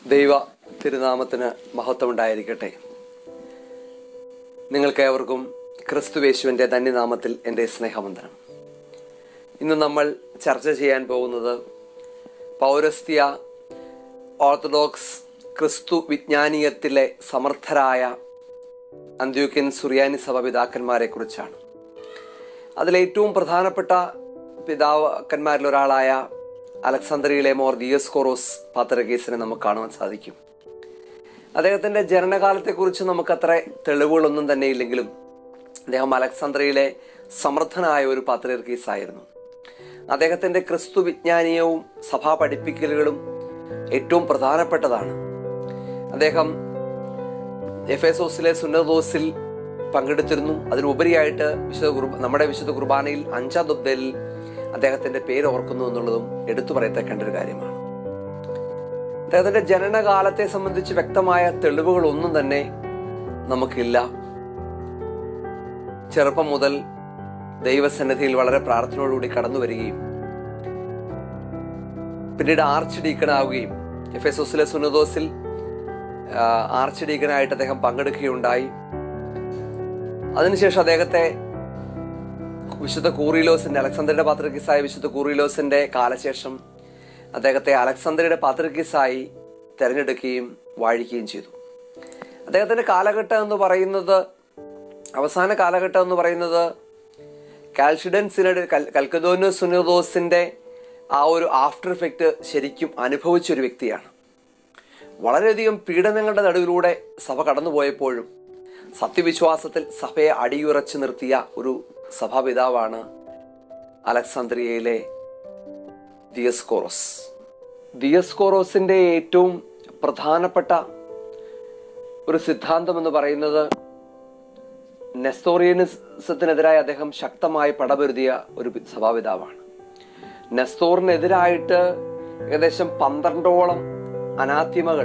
ദൈവ തിരുനാമത്തിന് മഹത്വമുണ്ടായിരിക്കട്ടെ നിങ്ങൾക്കേവർക്കും ക്രിസ്തുവേശുവിൻ്റെ ധന്യനാമത്തിൽ എൻ്റെ സ്നേഹവന്ദനം ഇന്ന് നമ്മൾ ചർച്ച ചെയ്യാൻ പോകുന്നത് പൗരസ്ത്യ ഓർത്തഡോക്സ് ക്രിസ്തു വിജ്ഞാനീയത്തിലെ സമർത്ഥരായ അന്ത്യോക്യൻ സുറിയാനി സഭ പിതാക്കന്മാരെ കുറിച്ചാണ് അതിലേറ്റവും പ്രധാനപ്പെട്ട പിതാക്കന്മാരിൽ ഒരാളായ അലക്സാന്ദ്രിയിലെ മോർ ദിയസ്കോറോസ് പാത്രകേസിനെ നമുക്ക് കാണുവാൻ സാധിക്കും അദ്ദേഹത്തിന്റെ ജനനകാലത്തെക്കുറിച്ച് നമുക്കത്ര തെളിവുകളൊന്നും തന്നെ ഇല്ലെങ്കിലും അദ്ദേഹം അലക്സാന്ദ്രയിലെ സമർത്ഥനായ ഒരു പാത്രീർക്കീസ് ആയിരുന്നു അദ്ദേഹത്തിന്റെ ക്രിസ്തു വിജ്ഞാനീയവും സഭാ പഠിപ്പിക്കലുകളും ഏറ്റവും പ്രധാനപ്പെട്ടതാണ് അദ്ദേഹം എഫേസോസിലെ സുന്നദോസിൽ പങ്കെടുത്തിരുന്നു അതിനുപരിയായിട്ട് വിശുദ്ധ കുർബ നമ്മുടെ വിശുദ്ധ കുർബാനയിൽ അഞ്ചാം ദുബ്ദയിൽ അദ്ദേഹത്തിന്റെ പേര് ഓർക്കുന്നു എന്നുള്ളതും എടുത്തു പറയത്തക്കേണ്ട ഒരു കാര്യമാണ് അദ്ദേഹത്തിന്റെ ജനനകാലത്തെ സംബന്ധിച്ച് വ്യക്തമായ തെളിവുകളൊന്നും തന്നെ നമുക്കില്ല ചെറുപ്പം മുതൽ ദൈവസന്നിധിയിൽ വളരെ പ്രാർത്ഥനയോടുകൂടി കടന്നു വരികയും പിന്നീട് ആർച്ച് ഡീക്കണാവുകയും എഫ് എസ് ഒസിലെ സുനദോസിൽ ആർച്ച് ഡീക്കനായിട്ട് അദ്ദേഹം പങ്കെടുക്കുകയുണ്ടായി അതിനുശേഷം അദ്ദേഹത്തെ വിശുദ്ധ കൂറിലോസിന്റെ അലക്സാണ്ടറുടെ പാത്രിക്കിസായ വിശുദ്ധ കൂറിലോസിന്റെ കാലശേഷം അദ്ദേഹത്തെ അലക്സാണ്ടറുടെ പാത്രിക്കിസായി തെരഞ്ഞെടുക്കുകയും വാഴിക്കുകയും ചെയ്തു അദ്ദേഹത്തിന്റെ കാലഘട്ടം എന്ന് പറയുന്നത് അവസാന കാലഘട്ടം എന്ന് പറയുന്നത് കാൽഷിഡൻ സിനഡ് കൽക്കദോനു സുനോദോസിന്റെ ആ ഒരു ആഫ്റ്റർ ഇഫക്റ്റ് ശരിക്കും അനുഭവിച്ച ഒരു വ്യക്തിയാണ് വളരെയധികം പീഡനങ്ങളുടെ നടുവിലൂടെ സഭ കടന്നുപോയപ്പോഴും സത്യവിശ്വാസത്തിൽ സഭയെ അടിയുറച്ചു നിർത്തിയ ഒരു സഭാപിതാവാണ് അലക്സാന്ദ്രിയയിലെ ദിയസ്കോറോസ് ദിയസ്കോറോസിന്റെ ഏറ്റവും പ്രധാനപ്പെട്ട ഒരു സിദ്ധാന്തം എന്ന് പറയുന്നത് നെസ്തോറിയനിസത്തിനെതിരായി അദ്ദേഹം ശക്തമായി പടപൊരുതിയ ഒരു സഭാപിതാവാണ് നെസ്തോറിനെതിരായിട്ട് ഏകദേശം പന്ത്രണ്ടോളം അനാത്യമകൾ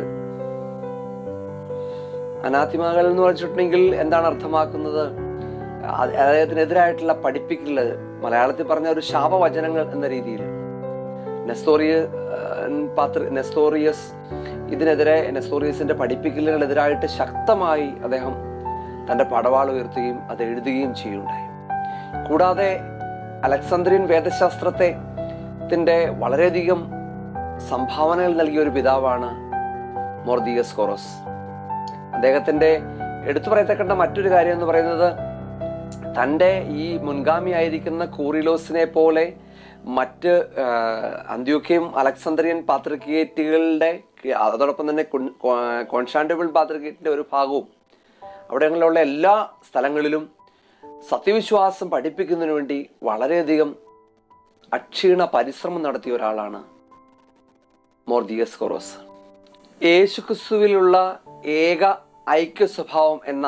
അനാത്യമകൾ എന്ന് പറഞ്ഞിട്ടുണ്ടെങ്കിൽ എന്താണ് അർത്ഥമാക്കുന്നത് അദ്ദേഹത്തിനെതിരായിട്ടുള്ള പഠിപ്പിക്കല് മലയാളത്തിൽ പറഞ്ഞ ഒരു ശാപവചനങ്ങൾ എന്ന രീതിയിൽ നെസ്തോറിയ പാത്ര നെസ്തോറിയസ് ഇതിനെതിരെ നെസ്തോറിയസിന്റെ പഠിപ്പിക്കലുകളെതിരായിട്ട് ശക്തമായി അദ്ദേഹം തന്റെ പടവാൾ ഉയർത്തുകയും അത് എഴുതുകയും ചെയ്യുണ്ടായി കൂടാതെ അലക്സാന്ദ്രിയൻ വേദശാസ്ത്രത്തെ ത്തിന്റെ വളരെയധികം സംഭാവനകൾ നൽകിയ ഒരു പിതാവാണ് മോർദിയസ് കോറോസ് അദ്ദേഹത്തിന്റെ എടുത്തു പറയത്തക്കേണ്ട മറ്റൊരു കാര്യം എന്ന് പറയുന്നത് തൻ്റെ ഈ മുൻഗാമിയായിരിക്കുന്ന കൂറിലോസിനെ പോലെ മറ്റ് അന്ത്യോക്യയും അലക്സാന്ദ്രിയൻ പാത്രിക്കേറ്റുകളുടെ അതോടൊപ്പം തന്നെ കോൺസ്റ്റാന്റിബിൾ പാത്രിക്കേറ്റിന്റെ ഒരു ഭാഗവും അവിടെയുള്ള എല്ലാ സ്ഥലങ്ങളിലും സത്യവിശ്വാസം പഠിപ്പിക്കുന്നതിന് വേണ്ടി വളരെയധികം അക്ഷീണ പരിശ്രമം നടത്തിയ ഒരാളാണ് മോർദിയസ് കൊറോസ് യേശുക്രിസ്തുവിലുള്ള ഏക ഐക്യ സ്വഭാവം എന്ന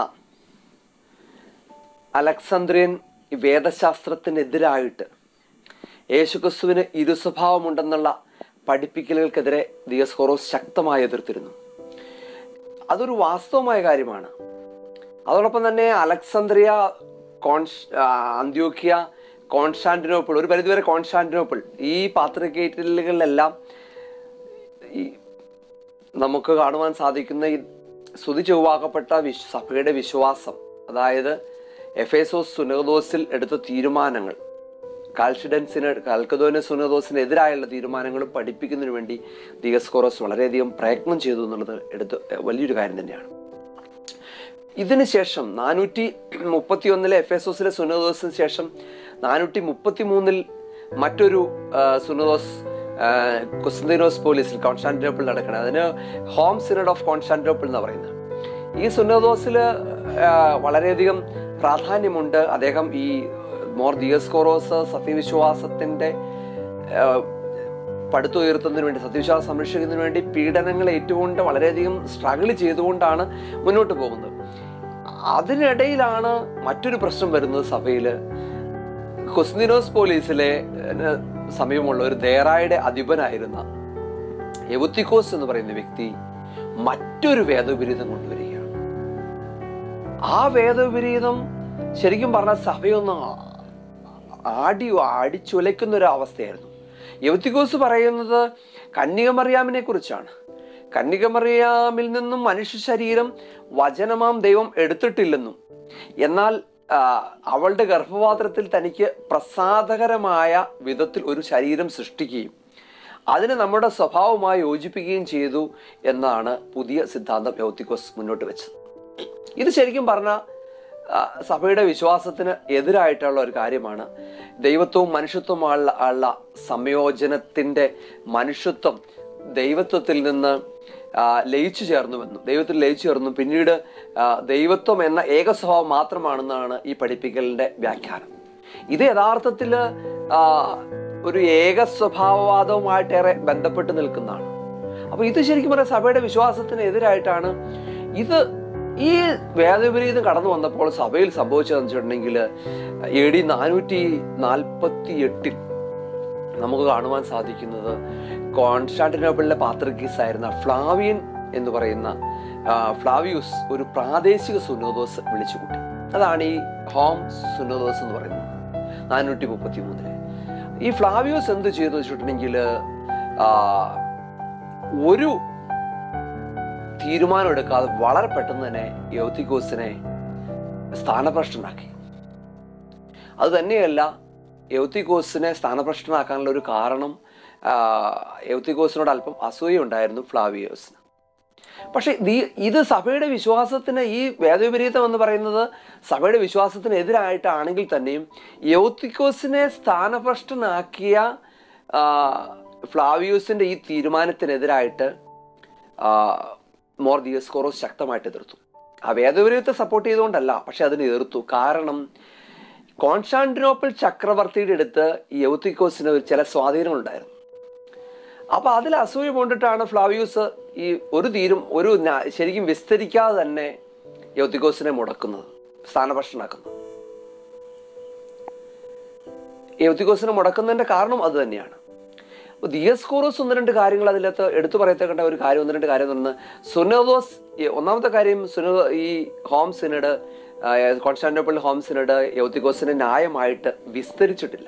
അലക്സാന്ദ്രിയൻ വേദശാസ്ത്രത്തിനെതിരായിട്ട് യേശുക്രിസ്തുവിന് ഇരുസ്വഭാവമുണ്ടെന്നുള്ള പഠിപ്പിക്കലുകൾക്കെതിരെ ദിയസ്കോറോസ് ശക്തമായി എതിർത്തിരുന്നു അതൊരു വാസ്തവമായ കാര്യമാണ് അതോടൊപ്പം തന്നെ അലക്സാന്ദ്രിയ കോൺസ് അന്ത്യോക്യ കോൺസ്റ്റാന്റിനോപ്പിൾ ഒരു പരിധിവരെ കോൺസ്റ്റാന്റിനോപ്പിൾ ഈ പാത്രികേറ്റലുകളിലെല്ലാം ഈ നമുക്ക് കാണുവാൻ സാധിക്കുന്ന ഈ സ്തുതി ചൊവ്വാക്കപ്പെട്ട വിശ് സഭയുടെ വിശ്വാസം അതായത് എഫേസോസ് സുനോദോസിൽ എടുത്ത തീരുമാനങ്ങൾ കാൽഷിഡൻസിന് കാൽക്കദോന സുനോദോസിനെതിരായുള്ള തീരുമാനങ്ങളും പഠിപ്പിക്കുന്നതിന് വേണ്ടി ദിയസ്കോറോസ് വളരെയധികം പ്രയത്നം ചെയ്തു എന്നുള്ളത് എടുത്ത് വലിയൊരു കാര്യം തന്നെയാണ് ഇതിനുശേഷം നാനൂറ്റി മുപ്പത്തി ഒന്നിലെ എഫ് എസ് ഒസിലെ സുനോദോസിന് ശേഷം നാനൂറ്റി മുപ്പത്തി മൂന്നിൽ മറ്റൊരു സുനോദോസ് കുസ്തീനോസ് പോലീസിൽ കോൺസ്റ്റാന്റിനോപ്പിൾ നടക്കണം അതിന് ഹോം സിനഡ് ഓഫ് കോൺസ്റ്റാന്റിനോപ്പിൾ എന്ന് പറയുന്നത് ഈ സുനോദോസിൽ വളരെയധികം പ്രാധാന്യമുണ്ട് അദ്ദേഹം ഈ മോർ ദിയസ്കോറോസ് സത്യവിശ്വാസത്തിന്റെ പടുത്തുയർത്തുന്നതിന് വേണ്ടി സത്യവിശ്വാസം സംരക്ഷിക്കുന്നതിന് വേണ്ടി പീഡനങ്ങൾ ഏറ്റുകൊണ്ട് വളരെയധികം സ്ട്രഗിൾ ചെയ്തുകൊണ്ടാണ് മുന്നോട്ട് പോകുന്നത് അതിനിടയിലാണ് മറ്റൊരു പ്രശ്നം വരുന്നത് സഭയിൽ കൊസ്തിനോസ് പോലീസിലെ സമീപമുള്ള ഒരു ദേറായുടെ അധിപനായിരുന്ന എവുത്തിക്കോസ് എന്ന് പറയുന്ന വ്യക്തി മറ്റൊരു വേദവിപരീതം കൊണ്ടുവരികയാണ് ആ വേദവിപരീതം ശരിക്കും പറഞ്ഞാൽ സഭയൊന്ന് ആടി അടിച്ചുലയ്ക്കുന്ന ഒരു അവസ്ഥയായിരുന്നു യവത്തിക്കോസ് പറയുന്നത് കന്യകമറിയാമിനെ കുറിച്ചാണ് കന്യകമറിയാമിൽ നിന്നും മനുഷ്യ ശരീരം വചനമാം ദൈവം എടുത്തിട്ടില്ലെന്നും എന്നാൽ ആ, അവളുടെ ഗർഭപാത്രത്തിൽ തനിക്ക് പ്രസാദകരമായ വിധത്തിൽ ഒരു ശരീരം സൃഷ്ടിക്കുകയും അതിനെ നമ്മുടെ സ്വഭാവമായി യോജിപ്പിക്കുകയും ചെയ്തു എന്നാണ് പുതിയ സിദ്ധാന്തം യൗത്തിക്കോസ് മുന്നോട്ട് വെച്ചത് ഇത് ശരിക്കും പറഞ്ഞാൽ സഭയുടെ വിശ്വാസത്തിന് എതിരായിട്ടുള്ള ഒരു കാര്യമാണ് ദൈവത്വവും മനുഷ്യത്വമുള്ള ഉള്ള സംയോജനത്തിന്റെ മനുഷ്യത്വം ദൈവത്വത്തിൽ നിന്ന് ആ, ലയിച്ചു ചേർന്നുവെന്നും ദൈവത്തിൽ ലയിച്ചു ചേർന്നു പിന്നീട് ആ, ദൈവത്വം എന്ന ഏക സ്വഭാവം മാത്രമാണെന്നാണ് ഈ പഠിപ്പിക്കലിന്റെ വ്യാഖ്യാനം ഇത് യഥാർത്ഥത്തിൽ ഒരു ഏക സ്വഭാവവാദവുമായിട്ടേറെ ബന്ധപ്പെട്ട് നിൽക്കുന്നതാണ് അപ്പൊ ഇത് ശരിക്കും പറഞ്ഞാൽ സഭയുടെ വിശ്വാസത്തിന് എതിരായിട്ടാണ് ഇത് ഈ വേദവിപരീതം കടന്നു വന്നപ്പോൾ സഭയിൽ സംഭവിച്ചതെന്ന് വെച്ചിട്ടുണ്ടെങ്കിൽ എ ഡി നാനൂറ്റി നാൽപ്പത്തി എട്ടിൽ നമുക്ക് കാണുവാൻ സാധിക്കുന്നത് കോൺസ്റ്റാന്റിനോപ്പിളിലെ പാത്രക്കീസ് ആയിരുന്ന ഫ്ലാവിയൻ എന്ന് പറയുന്ന ആ, ഫ്ലാവിയൂസ് ഒരു പ്രാദേശിക സുനോദോസ് വിളിച്ചുകൂട്ടി അതാണ് ഈ ഹോം സുനോദോസ് എന്ന് പറയുന്നത് നാനൂറ്റി മുപ്പത്തി മൂന്നില് ഈ ഫ്ലാവിയോസ് എന്ത് ചെയ്തു വെച്ചിട്ടുണ്ടെങ്കിൽ ഒരു തീരുമാനം എടുക്കാതെ വളരെ പെട്ടെന്ന് തന്നെ യൗത്തിക്കോസിനെ സ്ഥാനഭ്രഷ്ടനാക്കി അത് തന്നെയല്ല യൗത്തിക്കോസിനെ സ്ഥാനഭ്രഷ്ടനാക്കാനുള്ള ഒരു കാരണം ആ, യൗത്തിക്കോസിനോട് അല്പം അസൂയ ഉണ്ടായിരുന്നു ഫ്ലാവിയോസിന് പക്ഷെ ദീ- ഇത് സഭയുടെ വിശ്വാസത്തിന് ഈ വേദവിപരീതം എന്ന് പറയുന്നത് സഭയുടെ വിശ്വാസത്തിന് എതിരായിട്ടാണെങ്കിൽ തന്നെയും യൗത്തിക്കോസിനെ സ്ഥാനഭ്രഷ്ടനാക്കിയ ആ, ഫ്ലാവിയൂസിന്റെ ഈ തീരുമാനത്തിനെതിരായിട്ട് ആ, മോർ ദിയസ്കോറോസ് ശക്തമായിട്ട് എതിർത്തു ആ വേദവിപരീതത്തെ സപ്പോർട്ട് ചെയ്തുകൊണ്ടല്ല പക്ഷെ അതിനെ എതിർത്തു കാരണം കോൺസ്റ്റാന്റിനോപ്പിൾ ചക്രവർത്തിയുടെ അടുത്ത് ഈ യൗത്തിക്കോസിന് ഒരു ചില സ്വാധീനങ്ങളുണ്ടായിരുന്നു അപ്പൊ അതിൽ അസൂയ കൊണ്ടിട്ടാണ് ഫ്ലാവിയൂസ് ഈ ഒരു തീരും ഒരു ന- ശരിക്കും വിസ്തരിക്കാതെ തന്നെ യൗത്തിക്കോസിനെ മുടക്കുന്നത് സ്ഥാനഭ്രഷ്ടനാക്കുന്നത് യൗത്തിക്കോസിനെ മുടക്കുന്നതിന്റെ കാരണം അത് തന്നെയാണ് അപ്പോൾ ദിയസ്കോറോസ് ഒന്ന് രണ്ട് കാര്യങ്ങൾ അതിനകത്ത് എടുത്തു പറയത്തക്കേണ്ട ഒരു കാര്യം ഒന്ന് രണ്ട് കാര്യം എന്ന് പറഞ്ഞാൽ സുനോദോസ് ഈ ഒന്നാമത്തെ കാര്യം സുനോ ഈ home synod Constantinople home synod യൗത്തിക്കോസിനെ ന്യായമായിട്ട് വിസ്തരിച്ചിട്ടില്ല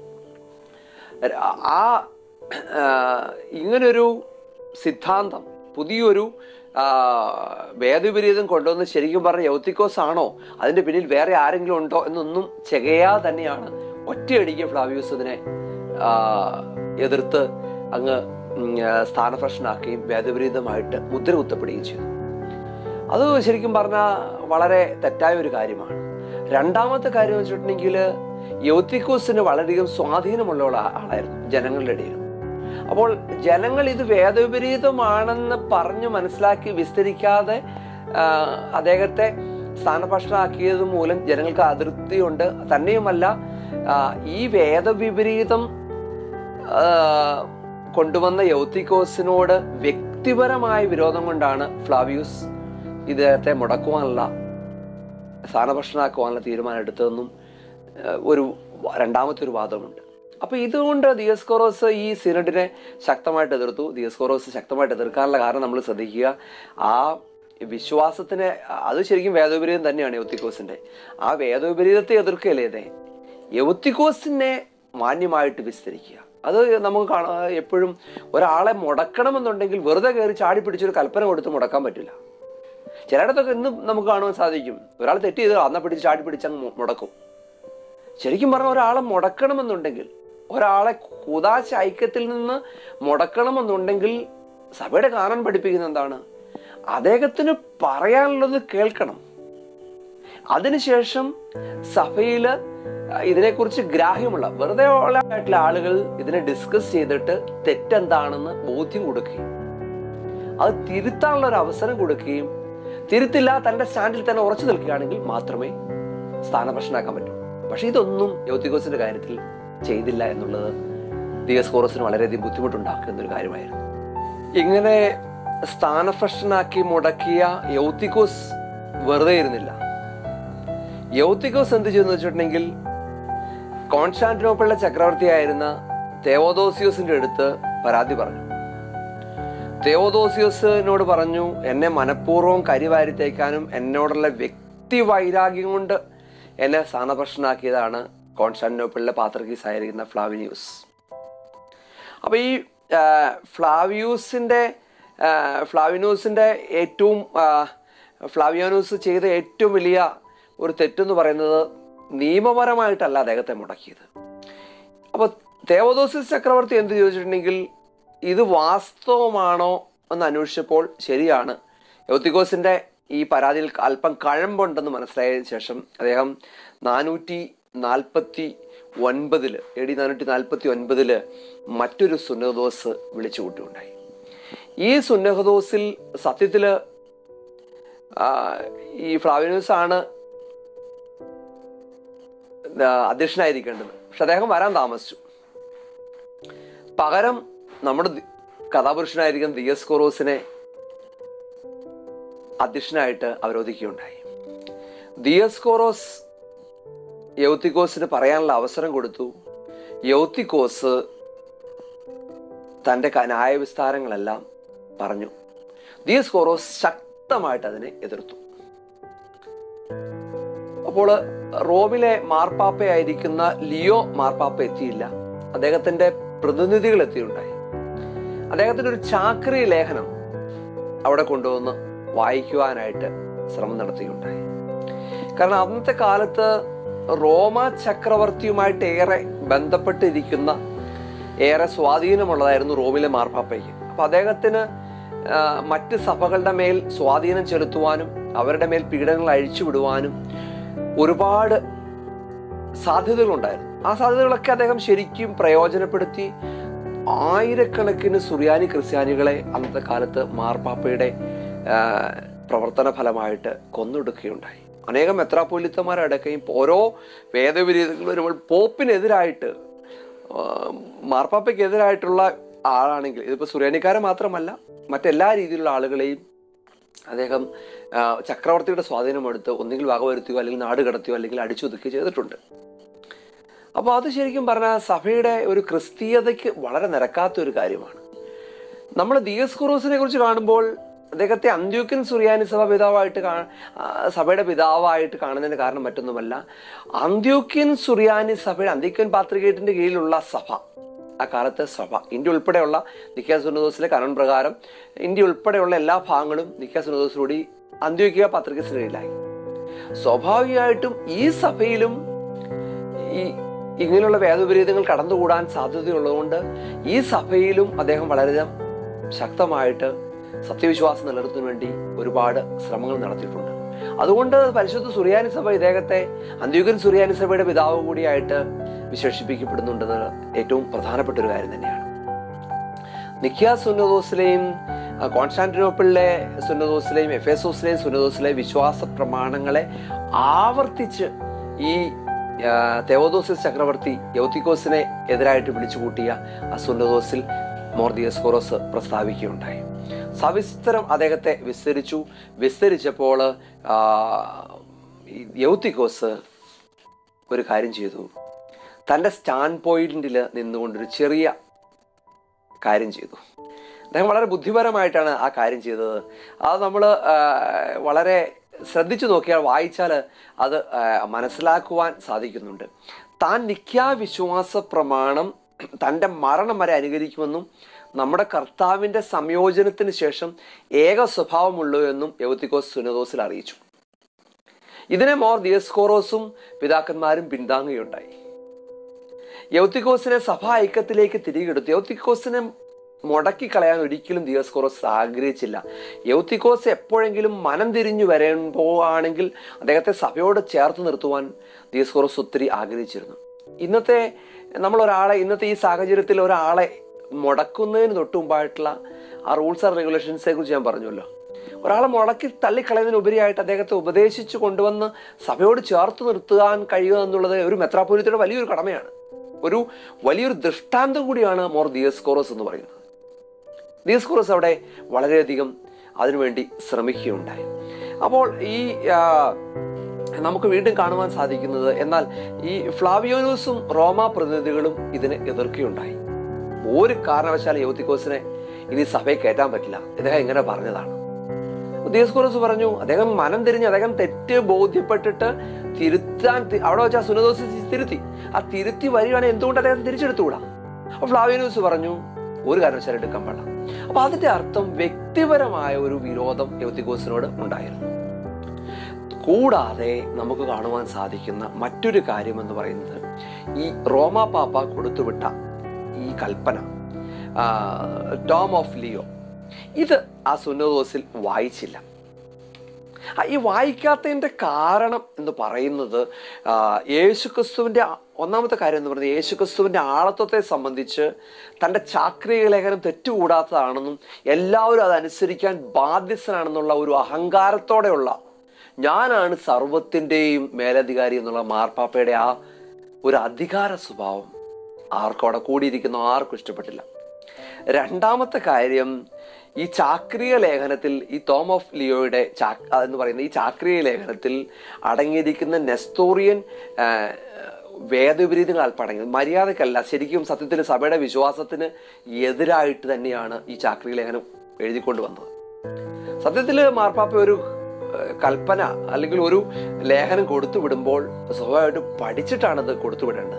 ആ ആ, ഇങ്ങനൊരു സിദ്ധാന്തം പുതിയൊരു ആ, വേദവിപരീതം കൊണ്ടുവന്ന് ശരിക്കും പറഞ്ഞ യൗത്തിക്കോസ് ആണോ അതിന്റെ പിന്നിൽ വേറെ ആരെങ്കിലും ഉണ്ടോ എന്നൊന്നും ചെകയാതെ തന്നെയാണ് ഒറ്റയടിക്ക് ഫ്ലാവിയൂസ് ഇതിനെ ആ, എതിർത്ത് അങ്ങ് ഉം, ആ, സ്ഥാനഭ്രഷ്ടനാക്കുകയും വേദവിപരീതമായിട്ട് മുദ്ര കുത്തപ്പെടുകയും ചെയ്തു അത് ശരിക്കും പറഞ്ഞാൽ വളരെ തെറ്റായ ഒരു കാര്യമാണ് രണ്ടാമത്തെ കാര്യം വെച്ചിട്ടുണ്ടെങ്കിൽ യൗത്തിക്കോസിന് വളരെയധികം സ്വാധീനമുള്ള ആള- ആളായിരുന്നു ജനങ്ങളുടെ ഇടയിൽ അപ്പോൾ ജനങ്ങൾ ഇത് വേദവിപരീതമാണെന്ന് പറഞ്ഞു മനസ്സിലാക്കി വിസ്തരിക്കാതെ ആ, അദ്ദേഹത്തെ സ്ഥാനഭ്രഷ്ടനാക്കിയത് മൂലം ജനങ്ങൾക്ക് അതൃപ്തിയുണ്ട് തന്നെയുമല്ല ആ, ഈ വേദവിപരീതം ആ, കൊണ്ടുവന്ന യൗത്തിക്കോസിനോട് വ്യക്തിപരമായ വിരോധം കൊണ്ടാണ് ഫ്ലാവിയൂസ് ഇദ്ദേഹത്തെ മുടക്കുവാനുള്ള സ്ഥാനഭ്രഷ്ടനാക്കുവാനുള്ള തീരുമാനം എടുത്തതെന്നും ആ, ഒരു രണ്ടാമത്തെ ഒരു വാദമുണ്ട് അപ്പൊ ഇതുകൊണ്ട് ദിയസ്കോറോസ് ഈ സിനഡിനെ ശക്തമായിട്ട് എതിർത്തു ദിയസ്കോറോസ് ശക്തമായിട്ട് എതിർക്കാനുള്ള കാരണം നമ്മൾ ശ്രദ്ധിക്കുക ആ വിശ്വാസത്തിനെ അത് ശരിക്കും വേദോപരീതം തന്നെയാണ് യൗത്തിക്കോസിന്റെ ആ വേദോപരീതത്തെ എതിർക്കുകയല്ലേ ഇതേ യൗത്തിക്കോസിനെ മാന്യമായിട്ട് വിസ്തരിക്കുക അത് നമുക്ക് കാണാ എപ്പോഴും ഒരാളെ മുടക്കണമെന്നുണ്ടെങ്കിൽ വെറുതെ കയറി ചാടി പിടിച്ചൊരു കൽപ്പന കൊടുത്ത് മുടക്കാൻ പറ്റില്ല ചിലയിടത്തൊക്കെ ഇന്ന് നമുക്ക് കാണുവാൻ സാധിക്കും ഒരാൾ തെറ്റ് ചെയ്ത് അന്ന പിടിച്ച് ചാടി പിടിച്ചങ്ങ് മു- മുടക്കും ശരിക്കും പറഞ്ഞ ഒരാളെ മുടക്കണമെന്നുണ്ടെങ്കിൽ ഒരാളെ കുതാശ ഐക്യത്തിൽ നിന്ന് മുടക്കണമെന്നുണ്ടെങ്കിൽ സഭയുടെ കാണാൻ പഠിപ്പിക്കുന്ന എന്താണ് അദ്ദേഹത്തിന് പറയാനുള്ളത് കേൾക്കണം അതിനുശേഷം സഭയില് ഇതിനെക്കുറിച്ച് ഗ്രാഹ്യമുള്ള വെറുതെ ഉള്ള ആയിട്ടുള്ള ആളുകൾ ഇതിനെ ഡിസ്കസ് ചെയ്തിട്ട് തെറ്റെന്താണെന്ന് ബോധ്യം കൊടുക്കുകയും അത് തിരുത്താനുള്ള ഒരു അവസരം കൊടുക്കുകയും തിരുത്തില്ല തന്റെ സ്റ്റാൻഡിൽ തന്നെ ഉറച്ചു നിൽക്കുകയാണെങ്കിൽ മാത്രമേ സ്ഥാനഭ്രഷ്ടനാക്കാൻ പറ്റൂ പക്ഷെ ഇതൊന്നും യൗത്തികോസിന്റെ കാര്യത്തിൽ ചെയ്തില്ല എന്നുള്ളത് ദിയസ്കോറസിന് വളരെയധികം ബുദ്ധിമുട്ടുണ്ടാക്കുന്ന ഒരു കാര്യമായിരുന്നു ഇങ്ങനെ സ്ഥാനഭ്രഷ്ടനാക്കി മുടക്കിയ യൗത്തിക്കോസ് വെറുതെ ഇരുന്നില്ല യൗത്തിക്കോസ് എന്ത് ചെയ്തെന്ന് വെച്ചിട്ടുണ്ടെങ്കിൽ കോൺസ്റ്റാന്റിനോപ്പിളിലെ ചക്രവർത്തിയായിരുന്ന തേവോദോസിയോസിന്റെ അടുത്ത് പരാതി പറഞ്ഞു തേവോദോസിയോസിനോട് പറഞ്ഞു എന്നെ മനഃപൂർവ്വം കരിവാരി തേക്കാനും എന്നോടുള്ള വ്യക്തി വൈരാഗ്യം കൊണ്ട് എന്നെ സ്ഥാനഭ്രഷ്ടനാക്കിയതാണ് കോൺസ്റ്റാന്റിനോപ്പിളിലെ പാത്രക്കീസ് ആയിരിക്കുന്ന ഫ്ലാവിനിയൂസ് അപ്പൊ ഈ ആ, ഫ്ലാവിയൂസിന്റെ ആ, ഫ്ലാവിനോസിന്റെ ഏറ്റവും ആ, ഫ്ലാവിയാനോസ് ചെയ്ത ഏറ്റവും വലിയ ഒരു തെറ്റെന്ന് പറയുന്നത് നിയമപരമായിട്ടല്ല അദ്ദേഹത്തെ മുടക്കിയത് അപ്പോൾ തേവദോസിസ് ചക്രവർത്തി എന്ത് ചോദിച്ചിട്ടുണ്ടെങ്കിൽ ഇത് വാസ്തവമാണോ എന്ന് അന്വേഷിച്ചപ്പോൾ ശരിയാണ് യൗത്തിക്കോസിന്റെ ഈ പരാതിയിൽ അല്പം കഴമ്പുണ്ടെന്ന് മനസ്സിലായ ശേഷം അദ്ദേഹം നാനൂറ്റി നാൽപ്പത്തി ഒൻപതില് എ ഡി നാനൂറ്റി നാൽപ്പത്തി ഒൻപതില് മറ്റൊരു സുന്നഹദോസ് വിളിച്ചു കൂട്ടുകയുണ്ടായി ഈ സുന്നഹദോസിൽ സത്യത്തില് ആ, ഈ ഫ്ലാവിനൂസ് ആണ് ആ, അധ്യക്ഷനായിരിക്കേണ്ടത് പക്ഷെ അദ്ദേഹം വരാൻ താമസിച്ചു പകരം നമ്മുടെ ദി- കഥാപുരുഷനായിരിക്കുന്ന ദിയസ് കൊറോസിനെ അധ്യക്ഷനായിട്ട് അവരോധിക്കുകയുണ്ടായി ദിയസ് കോറോസ് യൗത്തിക്കോസിന് പറയാനുള്ള അവസരം കൊടുത്തു യൗത്തിക്കോസ് തൻ്റെ ക- ന്യായവിസ്താരങ്ങളെല്ലാം പറഞ്ഞു ദിയസ് കോറോസ് ശക്തമായിട്ട് അതിനെ എതിർത്തു അപ്പോൾ റോമിലെ മാർപ്പാപ്പയായിരിക്കുന്ന ലിയോ മാർപ്പാപ്പ എത്തിയില്ല അദ്ദേഹത്തിന്റെ പ്രതിനിധികൾ എത്തിയുണ്ടായി അദ്ദേഹത്തിന്റെ ഒരു ചാക്രി ലേഖനം അവിടെ കൊണ്ടുവന്ന് വായിക്കുവാനായിട്ട് ശ്രമം നടത്തുകയുണ്ടായി കാരണം അന്നത്തെ കാലത്ത് റോമ ചക്രവർത്തിയുമായിട്ട് ഏറെ ബന്ധപ്പെട്ടിരിക്കുന്ന ഏറെ സ്വാധീനമുള്ളതായിരുന്നു റോമിലെ മാർപ്പാപ്പയ്ക്ക് അപ്പൊ അദ്ദേഹത്തിന് ആ, മറ്റ് സഭകളുടെ മേൽ സ്വാധീനം ചെലുത്തുവാനും അവരുടെ മേൽ പീഡനങ്ങൾ അഴിച്ചുവിടുവാനും ഒരുപാട് സാധ്യതകളുണ്ടായിരുന്നു ആ സാധ്യതകളൊക്കെ അദ്ദേഹം ശരിക്കും പ്രയോജനപ്പെടുത്തി ആയിരക്കണക്കിന് സുറിയാനി ക്രിസ്ത്യാനികളെ അന്നത്തെ കാലത്ത് മാർപ്പാപ്പയുടെ ആ, പ്രവർത്തന ഫലമായിട്ട് കൊന്നൊടുക്കുകയുണ്ടായി അനേകം മെത്രാപ്പൊലിത്തമാരടക്കുകയും ഓരോ വേദവിരീതങ്ങൾ വരുമ്പോൾ പോപ്പിനെതിരായിട്ട് ആ, മാർപ്പാപ്പയ്ക്കെതിരായിട്ടുള്ള ആളാണെങ്കിൽ ഇതിപ്പോൾ സുറിയാനിക്കാരെ മാത്രമല്ല മറ്റെല്ലാ രീതിയിലുള്ള ആളുകളെയും അദ്ദേഹം ആ, ചക്രവർത്തിയുടെ സ്വാധീനമെടുത്ത് ഒന്നുകിൽ വകവരുത്തുകയോ അല്ലെങ്കിൽ നാട് കടത്തുകയോ അല്ലെങ്കിൽ അടിച്ചൊതുക്കുകയോ ചെയ്തിട്ടുണ്ട് അപ്പോൾ അത് ശരിക്കും പറഞ്ഞാൽ സഭയുടെ ഒരു ക്രിസ്തീയതയ്ക്ക് വളരെ നിരക്കാത്ത ഒരു കാര്യമാണ് നമ്മൾ ദിയസ് കുറോസിനെ കുറിച്ച് കാണുമ്പോൾ അദ്ദേഹത്തെ അന്ത്യോക്യൻ സുറിയാനി സഭ പിതാവായിട്ട് കാ ആ, സഭയുടെ പിതാവായിട്ട് കാണുന്നതിന് കാരണം മറ്റൊന്നുമല്ല അന്ത്യോക്യൻ സുറിയാനി സഭയുടെ അന്ത്യോക്യൻ പാത്രികേറ്റിന്റെ കീഴിലുള്ള സഭ ആ കാലത്തെ സഭ ഇന്ത്യ ഉൾപ്പെടെയുള്ള നിക്കാ സുനദോസിലെ കനൺ പ്രകാരം ഇന്ത്യ ഉൾപ്പെടെയുള്ള എല്ലാ ഭാഗങ്ങളും നിക്കാ സുനദോസിലൂടെ അന്ത്യോക്യ പത്രികസിന് കീഴിലായി സ്വാഭാവികമായിട്ടും ഈ സഭയിലും ഈ ഇങ്ങനെയുള്ള വേദവിപരീതങ്ങൾ കടന്നുകൂടാൻ സാധ്യതയുള്ളതുകൊണ്ട് ഈ സഭയിലും അദ്ദേഹം വളരെ ശക്തമായിട്ട് സത്യവിശ്വാസം നിലനിർത്തുന്നതിന് വേണ്ടി ഒരുപാട് ശ്രമങ്ങൾ നടത്തിയിട്ടുണ്ട് അതുകൊണ്ട് പരിശുദ്ധ സുറിയാനി സഭ ഇദ്ദേഹത്തെ അന്ത്യുഗൻ സുറിയാനി സഭയുടെ പിതാവ് കൂടിയായിട്ട് വിശേഷിപ്പിക്കപ്പെടുന്നുണ്ടെന്നത് ഏറ്റവും പ്രധാനപ്പെട്ട ഒരു കാര്യം തന്നെയാണ് നിക്കിയ സുന്നദോസിലെയും ആ, കോൺസ്റ്റാന്റിനോപ്പിളിലെ സുന്നദോസിലെയും എഫേസോസിലെയും സുന്നദോസിലെയും വിശ്വാസ പ്രമാണങ്ങളെ ആവർത്തിച്ച് ഈ ആ, തെവോദോസിസ് ചക്രവർത്തി യൗത്തിക്കോസിനെ എതിരായിട്ട് വിളിച്ചുകൂട്ടിയ ആ സുന്നദോസിൽ മോർദിയസ്കോറോസ് പ്രസ്താവിക്കുകയുണ്ടായി സവിസ്തരം അദ്ദേഹത്തെ വിസ്തരിച്ചു വിസ്തരിച്ചപ്പോൾ ആ, ഈ യൗത്തിക്കോസ് ഒരു കാര്യം ചെയ്തു തൻ്റെ സ്റ്റാൻഡ് പോയിന്റിൽ നിന്നുകൊണ്ടൊരു ചെറിയ കാര്യം ചെയ്തു അദ്ദേഹം വളരെ ബുദ്ധിപരമായിട്ടാണ് ആ കാര്യം ചെയ്തത് അത് നമ്മൾ വളരെ ശ്രദ്ധിച്ചു നോക്കിയാൽ വായിച്ചാൽ അത് ആ, മനസ്സിലാക്കുവാൻ സാധിക്കുന്നുണ്ട് താൻ നിത്യാ വിശ്വാസ പ്രമാണം തൻ്റെ മരണം വരെ അനുകരിക്കുമെന്നും നമ്മുടെ കർത്താവിൻ്റെ സംയോജനത്തിന് ശേഷം ഏക സ്വഭാവമുള്ളൂ എന്നും യൗത്തിക്കോസ് സുനദോസിൽ അറിയിച്ചു ഇതിനെ മോർ ദിയസ്കോറോസും പിതാക്കന്മാരും പിന്താങ്ങുകയുണ്ടായി യൗത്തിക്കോസിനെ സഭാ ഐക്യത്തിലേക്ക് തിരികെടുത്തു യൗത്തിക്കോസിനെ മുടക്കി കളയാൻ ഒരിക്കലും ദിയോസ്കോറോസ് ആഗ്രഹിച്ചില്ല യൗത്തിക്കോസ് എപ്പോഴെങ്കിലും മനം തിരിഞ്ഞു വരുമ്പോഴാണെങ്കിൽ അദ്ദേഹത്തെ സഭയോട് ചേർത്ത് നിർത്തുവാൻ ദിയോസ്കോറോസ് ഒത്തിരി ആഗ്രഹിച്ചിരുന്നു ഇന്നത്തെ നമ്മൾ ഒരാളെ ഇന്നത്തെ ഈ സാഹചര്യത്തിൽ ഒരാളെ മുടക്കുന്നതിന് തൊട്ട് മുമ്പായിട്ടുള്ള ആ റൂൾസ് ആൻഡ് റെഗുലേഷൻസിനെ കുറിച്ച് ഞാൻ പറഞ്ഞല്ലോ ഒരാളെ മുടക്കി തള്ളിക്കളയുന്നതിനുപരിയായിട്ട് അദ്ദേഹത്തെ ഉപദേശിച്ചു കൊണ്ടുവന്ന് സഭയോട് ചേർത്ത് നിർത്താൻ കഴിയുക എന്നുള്ളത് ഒരു മെത്രാപ്പൊലിത്തയുടെ വലിയൊരു കടമയാണ് ഒരു വലിയൊരു ദൃഷ്ടാന്തം കൂടിയാണ് മോർ ദിയസ്കോറസ് എന്ന് പറയുന്നത് ദിയസ്കോറസ് അവിടെ വളരെയധികം അതിനുവേണ്ടി ശ്രമിക്കുകയുണ്ടായി അപ്പോൾ ഈ ആ, നമുക്ക് വീണ്ടും കാണുവാൻ സാധിക്കുന്നത് എന്നാൽ ഈ ഫ്ലാവിയോനൂസും റോമ പ്രതിനിധികളും ഇതിനെ എതിർക്കുകയുണ്ടായി ഒരു കാരണവശാലും യൗത്തിക്കോസിനെ ഇനി സഭയിൽ കയറ്റാൻ പറ്റില്ല ഇദ്ദേഹം ഇങ്ങനെ പറഞ്ഞതാണ് ദിയസ്കോറസ് പറഞ്ഞു അദ്ദേഹം മനം തിരിഞ്ഞ് അദ്ദേഹം തെറ്റ് ബോധ്യപ്പെട്ടിട്ട് തിരുത്താൻ തി- അവിടെ വെച്ച് ആ സുനദോസ് തിരുത്തി ആ തിരുത്തി വരികയാണെങ്കിൽ എന്തുകൊണ്ട് അദ്ദേഹം തിരിച്ചെടുത്തുകൂടാ അപ്പൊ ഫ്ലാവിനൂസ് പറഞ്ഞു ഒരു കാരണവശാലും എടുക്കാൻ പാടില്ല അപ്പൊ അതിന്റെ അർത്ഥം വ്യക്തിപരമായ ഒരു വിരോധം യൗത്തികോസിനോട് ഉണ്ടായിരുന്നു കൂടാതെ നമുക്ക് കാണുവാൻ സാധിക്കുന്ന മറ്റൊരു കാര്യം എന്ന് പറയുന്നത് ഈ റോമ പാപ്പ കൊടുത്തുവിട്ട ഈ കൽപ്പന ആ, ടോം ഓഫ് ലിയോ ഇത് ആ സുന്നദോസിൽ വായിച്ചില്ല ആ, ഈ വായിക്കാത്തതിൻ്റെ കാരണം എന്ന് പറയുന്നത് ആ, യേശുക്രിസ്തുവിൻ്റെ ആ- ഒന്നാമത്തെ കാര്യം എന്ന് പറയുന്നത് യേശുക്രിസ്തുവിൻ്റെ ആളത്വത്തെ സംബന്ധിച്ച് തൻ്റെ ചാക്രിക ലേഖനം തെറ്റുകൂടാത്തതാണെന്നും എല്ലാവരും അതനുസരിക്കാൻ ബാധ്യസ്ഥനാണെന്നുള്ള ഒരു അഹങ്കാരത്തോടെയുള്ള ഞാനാണ് സർവത്തിൻ്റെയും മേലധികാരി എന്നുള്ള മാർപ്പാപ്പയുടെ ആ ഒരു അധികാര സ്വഭാവം ആർക്കും അവിടെ കൂടിയിരിക്കുന്ന ആർക്കും ഇഷ്ടപ്പെട്ടില്ല രണ്ടാമത്തെ കാര്യം ഈ ചാക്രിക ലേഖനത്തിൽ ഈ തോം ഓഫ് ലിയോയുടെ ചാ എന്ന് പറയുന്ന ഈ ചാക്രിക ലേഖനത്തിൽ അടങ്ങിയിരിക്കുന്ന നെസ്തോറിയൻ ആ, വേദവിപരീതങ്ങൾ അല്പം അടങ്ങി മര്യാദക്കല്ല ശരിക്കും സത്യത്തിൽ സഭയുടെ വിശ്വാസത്തിന് എതിരായിട്ട് തന്നെയാണ് ഈ ചാക്രിക ലേഖനം എഴുതിക്കൊണ്ട് വന്നത് സത്യത്തിൽ മാർപ്പാപ്പ ഒരു ഏഹ്, കൽപ്പന അല്ലെങ്കിൽ ഒരു ലേഖനം കൊടുത്തു വിടുമ്പോൾ സ്വാഭാവികമായിട്ട് പഠിച്ചിട്ടാണ് അത് കൊടുത്തു വിടേണ്ടത്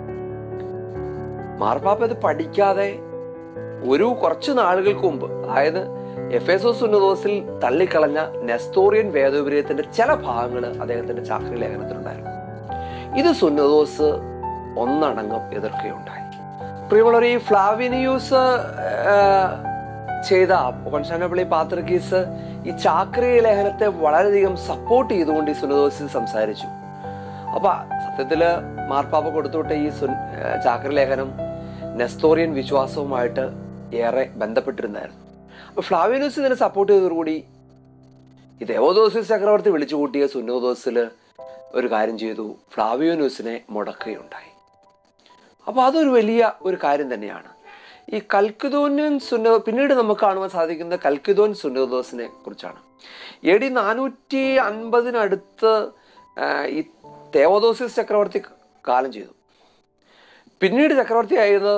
മാർപ്പാപ്പ അത് പഠിക്കാതെ ഒരു കുറച്ച് നാളുകൾക്ക് മുമ്പ് അതായത് എഫ് എസ് ഒ ഉന്നതോസിൽ തള്ളിക്കളഞ്ഞ നെസ്തോറിയൻ വേദോപരീതത്തിന്റെ ചില ഭാഗങ്ങൾ അദ്ദേഹത്തിന്റെ ചാക്രി ലേഖനത്തിലുണ്ടായിരുന്നു ഇത് സുന്നതോസ് ഒന്നടങ്കം എതിർക്കുകയുണ്ടായി പ്രിയമുള്ളവർ ഈ ഫ്ലാവിനിയൂസ് ആ, ചെയ്ത കോൺസ്റ്റാന്റോപ്പിളി പാത്രക്കീസ് ഈ ചാക്രി ലേഖനത്തെ വളരെയധികം സപ്പോർട്ട് ചെയ്തുകൊണ്ട് ഈ സുന്നതോസിൽ സംസാരിച്ചു അപ്പൊ സത്യത്തില് മാർപ്പാപ്പ കൊടുത്തുവിട്ട ഈ സുൻ ആ, ചാക്രി ലേഖനം നെസ്തോറിയൻ വിശ്വാസവുമായിട്ട് ഏറെ ബന്ധപ്പെട്ടിരുന്നായിരുന്നു അപ്പൊ ഫ്ലാവിനൂസ് ഇതിനെ സപ്പോർട്ട് ചെയ്തതോടുകൂടി ഈ ദേവോദോസിസ് ചക്രവർത്തി വിളിച്ചു കൂട്ടിയ സുന്നോദോസിൽ ഒരു കാര്യം ചെയ്തു ഫ്ലാവിയോനൂസിനെ മുടക്കുകയുണ്ടായി അപ്പോൾ അതൊരു വലിയ ഒരു കാര്യം തന്നെയാണ് ഈ കൽക്കുദോന്യൻ സുന്ന പിന്നീട് നമുക്ക് കാണുവാൻ സാധിക്കുന്ന കൽക്കുദോൻ സുന്നോദോസിനെ കുറിച്ചാണ് എ ഡി നാനൂറ്റി അൻപതിനടുത്ത് ആ, ഈ തേവദോസിസ് ചക്രവർത്തി കാലം ചെയ്തു പിന്നീട് ചക്രവർത്തിയായത്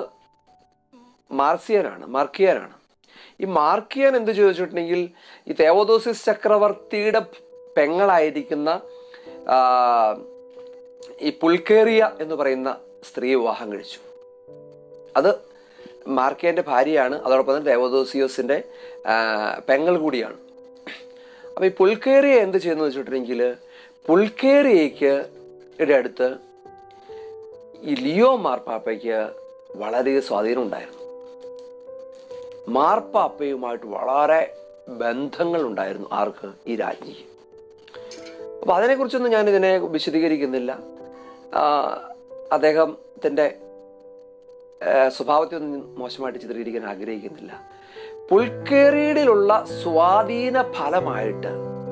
മാർസിയനാണ് മാർക്കിയനാണ് ഈ മാർക്കിയൻ എന്ത് ചോദിച്ചിട്ടുണ്ടെങ്കിൽ ഈ തേവദോസിസ് ചക്രവർത്തിയുടെ പെങ്ങളായിരിക്കുന്ന ആ, ഈ പുൽക്കേറിയ എന്ന് പറയുന്ന സ്ത്രീ വിവാഹം കഴിച്ചു അത് മാർക്കിയന്റെ ഭാര്യയാണ് അതോടൊപ്പം തന്നെ ദേവദോസിയോസിന്റെ ആ, പെങ്ങൾ കൂടിയാണ് അപ്പൊ ഈ പുൽക്കേറിയ എന്ത് ചെയ്യുന്നു വെച്ചിട്ടുണ്ടെങ്കിൽ പുൽക്കേറിയയ്ക്ക് യുടെ അടുത്ത് ഈ ലിയോ മാർപ്പാപ്പയ്ക്ക് വളരെ സ്വാധീനം ഉണ്ടായിരുന്നു മാർപ്പാപ്പയുമായിട്ട് വളരെ ബന്ധങ്ങൾ ഉണ്ടായിരുന്നു ആർക്ക് ഈ രാജ്ഞിക്ക് അപ്പൊ അതിനെക്കുറിച്ചൊന്നും ഞാൻ ഇതിനെ വിശദീകരിക്കുന്നില്ല ആ, അദ്ദേഹത്തിന്റെ ആ, സ്വഭാവത്തെ ഒന്നും മോശമായിട്ട് ചിത്രീകരിക്കാൻ ആഗ്രഹിക്കുന്നില്ല പുൽക്കേറിയിലുള്ള സ്വാധീന ഫലമായിട്ട്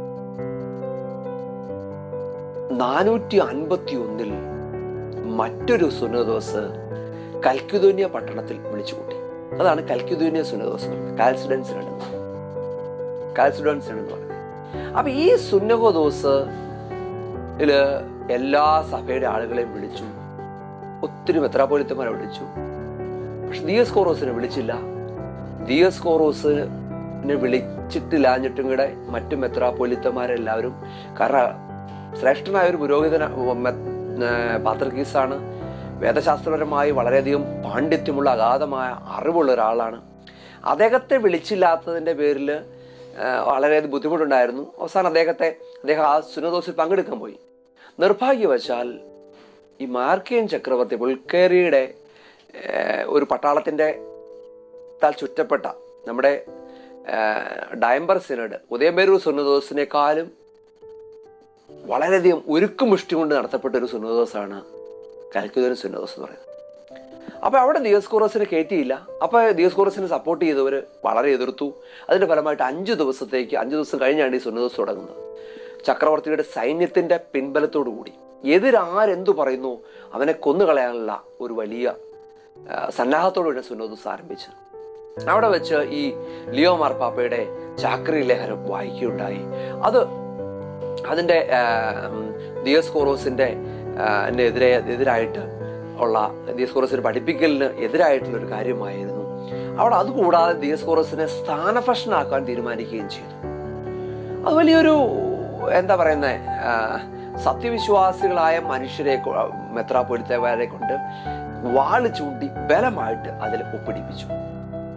നാനൂറ്റി അൻപത്തി ഒന്നിൽ മറ്റൊരു സുനദോസ് കൽക്കുദോന്യ പട്ടണത്തിൽ വിളിച്ചുകൂട്ടി അതാണ് കൽക്കുദോന്യ സുനദോസ് കാൽസിഡൻസ് കാൽസിഡൻസ് എന്ന് പറയുന്നത് അപ്പൊ ഈ സുന്നഹോദോസ് ഇതില് എല്ലാ സഭയുടെ ആളുകളെയും വിളിച്ചു ഒത്തിരി മെത്രാപോലിത്തന്മാരെ വിളിച്ചു പക്ഷെ ദിയസ്കോറോസിനെ വിളിച്ചില്ല ദിയസ്കോറോസിനെ വിളിച്ചിട്ടില്ലാഞ്ഞിട്ടും കൂടെ മറ്റു മെത്രാപോലിത്തന്മാരെല്ലാവരും കാരണം ശ്രേഷ്ഠനായ ഒരു പുരോഹിതന പാത്രക്കീസാണ് വേദശാസ്ത്രപരമായി വളരെയധികം പാണ്ഡിത്യമുള്ള അഗാധമായ അറിവുള്ള ഒരാളാണ് അദ്ദേഹത്തെ വിളിച്ചില്ലാത്തതിൻ്റെ പേരിൽ വളരെയധികം ബുദ്ധിമുട്ടുണ്ടായിരുന്നു അവസാനം അദ്ദേഹത്തെ അദ്ദേഹം ആ സുനദോസിൽ പങ്കെടുക്കാൻ പോയി നിർഭാഗ്യവശാൽ ഈ മാർക്കിയൻ ചക്രവർത്തി ബുൾഗേറിയയുടെ ഏഹ്, ഒരു പട്ടാളത്തിൻ്റെ താൽ ചുറ്റപ്പെട്ട നമ്മുടെ ഡയംബർ സിനഡ് ഉദയംപേരൂർ സുന്നദോസിനേക്കാളും വളരെയധികം ഉരുക്കും മുഷ്ടി കൊണ്ട് നടത്തപ്പെട്ട ഒരു സുന്നദോസാണ് കൽക്കുദൻ സുന്നദോസ് എന്ന് പറയുന്നത് അപ്പൊ അവിടെ ദിയസ്കോറസിനെ കയറ്റിയില്ല അപ്പൊ ദിയസ്കോറസിനെ സപ്പോർട്ട് ചെയ്തവർ വളരെ എതിർത്തു അതിന്റെ ഫലമായിട്ട് അഞ്ചു ദിവസത്തേക്ക് അഞ്ചു ദിവസം കഴിഞ്ഞാണ് ഈ സുന്നദോസ് തുടങ്ങുന്നത് ചക്രവർത്തിയുടെ സൈന്യത്തിന്റെ പിൻബലത്തോടു കൂടി എതിരാരെന്തു പറയുന്നു അവനെ കൊന്നുകളയാനുള്ള ഒരു വലിയ ആ, സന്നാഹത്തോടുകൂടി സുന്നദോസ് ആരംഭിച്ചത് അവിടെ വെച്ച് ഈ ലിയോ മാർപ്പാപ്പയുടെ ചാക്രി ലേഖനം വായിക്കുകയുണ്ടായി അത് അതിൻ്റെ ദിയസ്കോറോസിൻ്റെ എതിരെ എതിരായിട്ട് ഉള്ള ദിയസ്കോറസിന് പഠിപ്പിക്കലിന് എതിരായിട്ടുള്ള ഒരു കാര്യമായിരുന്നു അവിടെ അതുകൂടാതെ ദിയസ്കോറസിനെ സ്ഥാനഭക്ഷണമാക്കാൻ തീരുമാനിക്കുകയും ചെയ്തു അത് വലിയൊരു എന്താ പറയുന്നത് സത്യവിശ്വാസികളായ മനുഷ്യരെ കൊ- മെത്രാപ്പൊലിത്തവരെ കൊണ്ട് വാള് ചൂണ്ടി ബലമായിട്ട് അതിൽ ഒപ്പിടിപ്പിച്ചു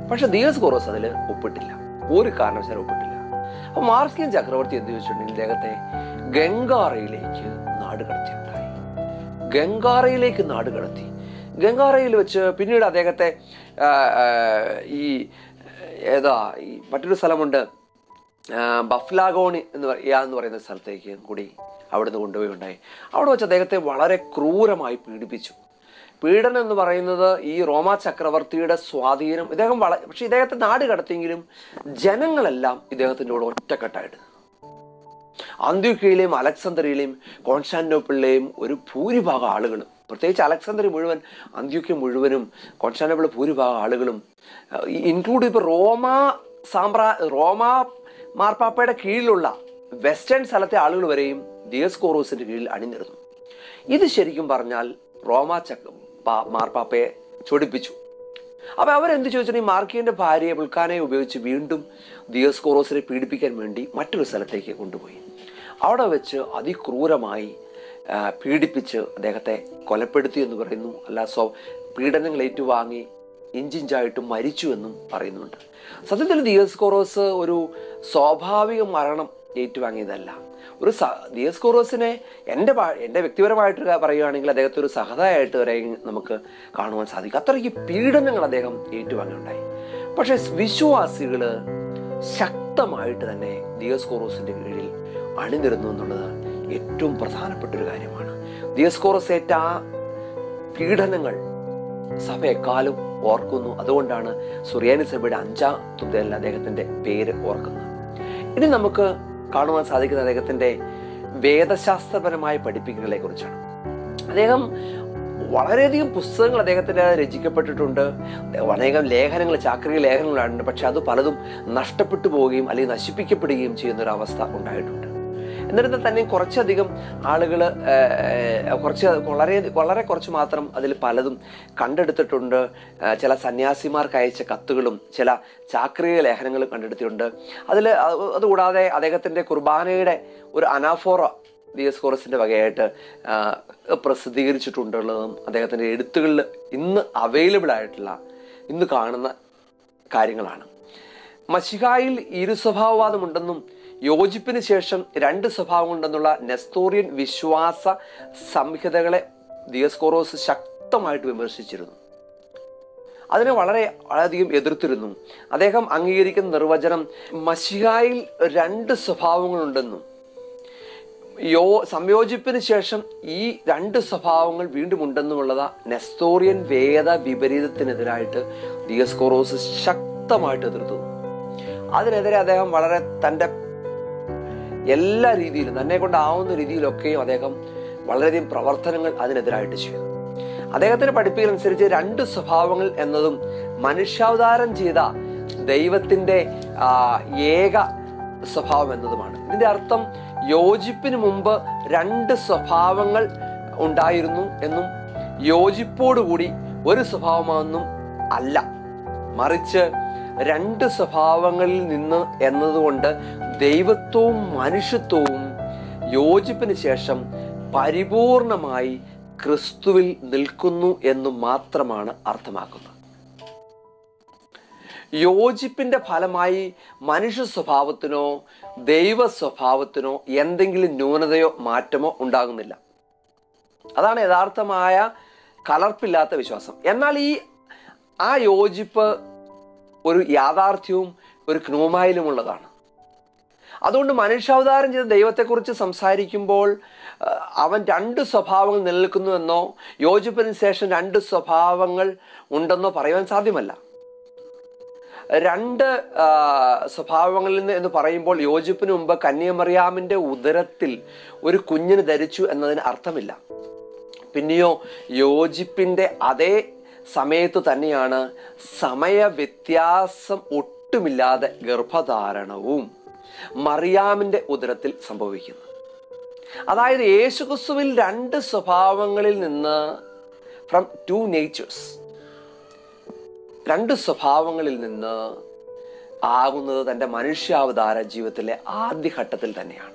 പക്ഷെ ദിയസ് കോറോസ് അതിൽ ഒപ്പിട്ടില്ല ഒരു കാരണവശാലും ഒപ്പിട്ടില്ല അപ്പൊ മാർസ്കിയൻ ചക്രവർത്തി എന്ത് ചോദിച്ചിട്ടുണ്ടെങ്കിൽ ഇദ്ദേഹത്തെ ഗംഗാറയിലേക്ക് നാട് കടത്തിയുണ്ടായി ഗംഗാറയിലേക്ക് നാട് കടത്തി ഗംഗാറയിൽ വെച്ച് പിന്നീട് അദ്ദേഹത്തെ ആ, ആ, ഈ ഏതാ ഈ മറ്റൊരു സ്ഥലമുണ്ട് ആ, ബഫ്ലാഗോണി എന്ന് പറ- എന്ന് പറയുന്ന സ്ഥലത്തേക്ക് കൂടി അവിടുന്ന് കൊണ്ടുപോയി ഉണ്ടായി അവിടെ വെച്ച് അദ്ദേഹത്തെ വളരെ ക്രൂരമായി പീഡിപ്പിച്ചു പീഡനം എന്ന് പറയുന്നത് ഈ റോമാ ചക്രവർത്തിയുടെ സ്വാധീനം ഇദ്ദേഹം വള പക്ഷെ ഇദ്ദേഹത്തെ നാട് കടത്തിയെങ്കിലും ജനങ്ങളെല്ലാം ഇദ്ദേഹത്തിൻ്റെ കൂടെ ഒറ്റക്കെട്ടായിട്ട് നിന്നു. അന്ത്യോക്കയിലെയും അലക്സാന്ദ്രിയയിലെയും കോൺസ്റ്റാന്റിനോപ്പിളിലെയും ഒരു ഭൂരിഭാഗം ആളുകളും പ്രത്യേകിച്ച് അലക്സാന്ദ്രി മുഴുവൻ അന്ത്യോക്യ മുഴുവനും കോൺസ്റ്റാന്റിനോപ്പിൾ ഭൂരിഭാഗം ആളുകളും ഇൻക്ലൂഡ് ഇപ്പോൾ റോമ സാമ്രാ റോമ മാർപ്പാപ്പയുടെ കീഴിലുള്ള വെസ്റ്റേൺ സ്ഥലത്തെ ആളുകൾ വരെയും ദിയസ്കോറോസിന്റെ കീഴിൽ അണിനിരുന്നു ഇത് ശരിക്കും പറഞ്ഞാൽ റോമ ചക്ര പാ- മാർപ്പാപ്പയെ ചൊടിപ്പിച്ചു അപ്പൊ അവരെന്ത് ചോദിച്ചിട്ടുണ്ടെങ്കിൽ മാർക്കിയന്റെ ഭാര്യയെ ബുൾക്കാനെ ഉപയോഗിച്ച് വീണ്ടും ദിയോസ്കോറോസിനെ പീഡിപ്പിക്കാൻ വേണ്ടി മറ്റൊരു സ്ഥലത്തേക്ക് കൊണ്ടുപോയി അവിടെ വെച്ച് അതിക്രൂരമായി ആ, പീഡിപ്പിച്ച് അദ്ദേഹത്തെ കൊലപ്പെടുത്തി എന്ന് പറയുന്നു അല്ല സ്വ പീഡനങ്ങൾ ഏറ്റുവാങ്ങി ഇഞ്ചിഞ്ചായിട്ട് മരിച്ചു എന്നും പറയുന്നുണ്ട് സത്യത്തിൽ ദിയോസ്കോറോസ് ഒരു സ്വാഭാവിക മരണം ഏറ്റുവാങ്ങിയതല്ല ഒരു സ ദിയസ്കോറോസിനെ എൻ്റെ ഭാ- എൻ്റെ വ്യക്തിപരമായിട്ട് പറയുകയാണെങ്കിൽ അദ്ദേഹത്തെ ഒരു സഹതയായിട്ട് വരെ നമുക്ക് കാണുവാൻ സാധിക്കും അത്രയ്ക്ക് പീഡനങ്ങൾ അദ്ദേഹം ഏറ്റുവാങ്ങിയുണ്ടായി പക്ഷെ വിശ്വാസികൾ ശക്തമായിട്ട് തന്നെ ദിയസ്കോറോസിന്റെ കീഴിൽ അണിനിരുന്നു എന്നുള്ളത് ഏറ്റവും പ്രധാനപ്പെട്ട ഒരു കാര്യമാണ് ദിയസ്കോറോസ് ഏറ്റ ആ പീഡനങ്ങൾ സഭ എക്കാലം ഓർക്കുന്നു അതുകൊണ്ടാണ് സുറിയാനി സഭയുടെ അഞ്ചാം തുതയിൽ അദ്ദേഹത്തിന്റെ പേര് ഓർക്കുന്നത് ഇനി നമുക്ക് കാണുവാൻ സാധിക്കുന്ന അദ്ദേഹത്തിന്റെ വേദശാസ്ത്രപരമായ പഠിപ്പിക്കലുകളെ കുറിച്ചാണ് അദ്ദേഹം വളരെയധികം പുസ്തകങ്ങൾ അദ്ദേഹത്തിന് രചിക്കപ്പെട്ടിട്ടുണ്ട് അനേകം ലേഖനങ്ങൾ ചാക്രിക ലേഖനങ്ങളാണ് പക്ഷെ അത് പലതും നഷ്ടപ്പെട്ടു പോവുകയും അല്ലെങ്കിൽ നശിപ്പിക്കപ്പെടുകയും ചെയ്യുന്ന ഒരു അവസ്ഥ ഉണ്ടായിട്ടുണ്ട് എന്നിരുന്നാൽ തന്നെ കുറച്ചധികം ആളുകൾ കുറച്ച് വളരെ വളരെ കുറച്ച് മാത്രം അതിൽ പലതും കണ്ടെടുത്തിട്ടുണ്ട് ആ, ചില സന്യാസിമാർക്ക് അയച്ച കത്തുകളും ചില ചാക്രിക ലേഖനങ്ങളും കണ്ടെടുത്തിട്ടുണ്ട് അതിൽ അതുകൂടാതെ അദ്ദേഹത്തിൻ്റെ കുർബാനയുടെ ഒരു അനാഫോറ ദിയസ്കോറസിന്റെ വകയായിട്ട് ആ, പ്രസിദ്ധീകരിച്ചിട്ടുണ്ടുള്ളതും അദ്ദേഹത്തിൻ്റെ എഴുത്തുകളിൽ ഇന്ന് അവൈലബിൾ ആയിട്ടുള്ള ഇന്ന് കാണുന്ന കാര്യങ്ങളാണ് മഷിഹായിൽ ഇരുസ്വഭാവവാദമുണ്ടെന്നും യോജിപ്പിന് ശേഷം രണ്ട് സ്വഭാവമുണ്ടെന്നുള്ള നെസ്തോറിയൻ വിശ്വാസ സംഹിതകളെ ദിയസ്കോറോസ് ശക്തമായിട്ട് വിമർശിച്ചിരുന്നു അതിനെ വളരെ വളരെയധികം എതിർത്തിരുന്നു അദ്ദേഹം അംഗീകരിക്കുന്ന നിർവചനം മഷിഹായിൽ രണ്ട് സ്വഭാവങ്ങളുണ്ടെന്നും യോ സംയോജിപ്പിന് ശേഷം ഈ രണ്ട് സ്വഭാവങ്ങൾ വീണ്ടും ഉണ്ടെന്നുമുള്ളത് നെസ്തോറിയൻ വേദ വിപരീതത്തിനെതിരായിട്ട് ദിയസ്കോറോസ് ശക്തമായിട്ട് എതിർത്തു അതിനെതിരെ അദ്ദേഹം വളരെ തൻ്റെ എല്ലാ രീതിയിലും തന്നെ കൊണ്ടാവുന്ന രീതിയിലൊക്കെയും അദ്ദേഹം വളരെയധികം പ്രവർത്തനങ്ങൾ അതിനെതിരായിട്ട് ചെയ്തു അദ്ദേഹത്തിന്റെ പഠിപ്പിക്കൽ അനുസരിച്ച് രണ്ട് സ്വഭാവങ്ങൾ എന്നതും മനുഷ്യാവതാരം ചെയ്ത ദൈവത്തിന്റെ ആ, ഏക സ്വഭാവം എന്നതുമാണ് ഇതിന്റെ അർത്ഥം യോജിപ്പിന് മുമ്പ് രണ്ട് സ്വഭാവങ്ങൾ ഉണ്ടായിരുന്നു എന്നും യോജിപ്പോടുകൂടി ഒരു സ്വഭാവമാണെന്നും അല്ല മറിച്ച് രണ്ട് സ്വഭാവങ്ങളിൽ നിന്ന് എന്നതുകൊണ്ട് ദൈവത്വവും മനുഷ്യത്വവും യോജിപ്പിന് ശേഷം പരിപൂർണമായി ക്രിസ്തുവിൽ നിൽക്കുന്നു എന്ന് മാത്രമാണ് അർത്ഥമാക്കുന്നത് യോജിപ്പിന്റെ ഫലമായി മനുഷ്യ സ്വഭാവത്തിനോ ദൈവ സ്വഭാവത്തിനോ എന്തെങ്കിലും ന്യൂനതയോ മാറ്റമോ ഉണ്ടാകുന്നില്ല അതാണ് യഥാർത്ഥമായ കലർപ്പില്ലാത്ത വിശ്വാസം എന്നാൽ ഈ ആ യോജിപ്പ് ഒരു യാഥാർത്ഥ്യവും ഒരു ക്നൂമായിലുമുള്ളതാണ് അതുകൊണ്ട് മനുഷ്യാവതാരം ചെയ്ത ദൈവത്തെക്കുറിച്ച് സംസാരിക്കുമ്പോൾ ആ, അവൻ രണ്ട് സ്വഭാവങ്ങൾ നിലനിൽക്കുന്നുവെന്നോ യോജിപ്പിന് ശേഷം രണ്ട് സ്വഭാവങ്ങൾ ഉണ്ടെന്നോ പറയുവാൻ സാധ്യമല്ല രണ്ട് ആ, സ്വഭാവങ്ങളിൽ നിന്ന് എന്ന് പറയുമ്പോൾ യോജിപ്പിന് മുമ്പ് കന്യാമറിയാമിന്റെ ഉദരത്തിൽ ഒരു കുഞ്ഞിന് ധരിച്ചു എന്നതിന് അർത്ഥമില്ല പിന്നെയോ യോജിപ്പിന്റെ അതേ സമയത്ത് തന്നെയാണ് സമയ വ്യത്യാസം ഒട്ടുമില്ലാതെ ഗർഭധാരണവും മറിയാമിന്റെ ഉദരത്തിൽ സംഭവിക്കുന്നത് അതായത് യേശുക്രിസ്തുവിൽ രണ്ട് സ്വഭാവങ്ങളിൽ നിന്ന് ഫ്രം ടു നേച്ചേഴ്സ് രണ്ട് സ്വഭാവങ്ങളിൽ നിന്ന് ആകുന്നത് തൻ്റെ മനുഷ്യാവതാര ജീവിതത്തിലെ ആദ്യഘട്ടത്തിൽ തന്നെയാണ്